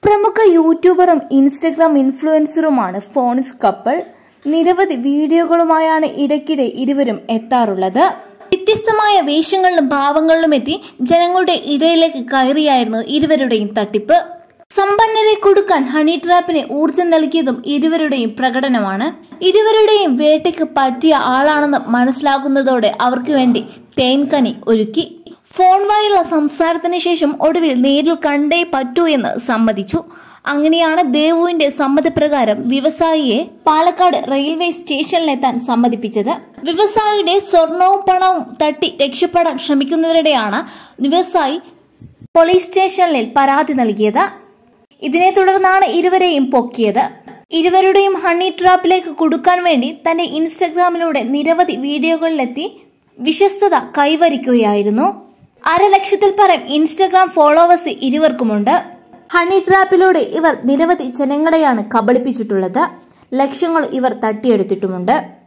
പ്രമുഖ യൂട്യൂബറും ഇൻസ്റ്റഗ്രാം ഇൻഫ്ലുവൻസറുമാണ് ഫോൺസ് കപ്പിൾ നിരവധി വീഡിയോകളുമായാണ് ഇടയ്ക്കിടെ ഇരുവരും എത്താറുള്ളത് വ്യത്യസ്തമായ വേഷങ്ങളിലും ഭാവങ്ങളിലും എത്തി ജനങ്ങളുടെ ഇടയിലേക്ക് കയറിയായിരുന്നു ഇരുവരുടെയും തട്ടിപ്പ് സമ്പന്നരെ കൊടുക്കാൻ ഹണി ട്രാപ്പിന് ഊർജം നൽകിയതും ഇരുവരുടെയും പ്രകടനമാണ് ഇരുവരുടെയും വേട്ടയ്ക്ക് പറ്റിയ ആളാണെന്ന് മനസ്സിലാകുന്നതോടെ അവർക്ക് വേണ്ടി തേൻകനി ഒരുക്കി ഫോൺ വഴിയുള്ള സംസാരത്തിന് ശേഷം ഒടുവിൽ നേരിൽ കണ്ടേ പറ്റൂ എന്ന് സമ്മതിച്ചു അങ്ങനെയാണ് ദേവുവിന്റെ സമ്മതപ്രകാരം വ്യവസായിയെ പാലക്കാട് റെയിൽവേ സ്റ്റേഷനിലെത്താൻ സമ്മതിപ്പിച്ചത് വ്യവസായിയുടെ സ്വർണവും പണവും തട്ടി രക്ഷപ്പെടാൻ ശ്രമിക്കുന്നതിനിടെയാണ് വ്യവസായി പോലീസ് സ്റ്റേഷനിൽ പരാതി നൽകിയത് ഇതിനെ തുടർന്നാണ് ഇരുവരെയും പൊക്കിയത് ഇരുവരുടെയും ഹണി ട്രാപ്പിലേക്ക് കൊടുക്കാൻ വേണ്ടി തന്റെ ഇൻസ്റ്റഗ്രാമിലൂടെ നിരവധി വീഡിയോകളിലെത്തി വിശ്വസ്തത കൈവരിക്കുകയായിരുന്നു അരലക്ഷത്തിൽ പരം ഇൻസ്റ്റഗ്രാം ഫോളോവേഴ്സ് ഇരുവർക്കുമുണ്ട് ഹണി ട്രാപ്പിലൂടെ ഇവർ നിരവധി ജനങ്ങളെയാണ് കബളിപ്പിച്ചിട്ടുള്ളത് ലക്ഷങ്ങൾ ഇവർ തട്ടിയെടുത്തിട്ടുമുണ്ട്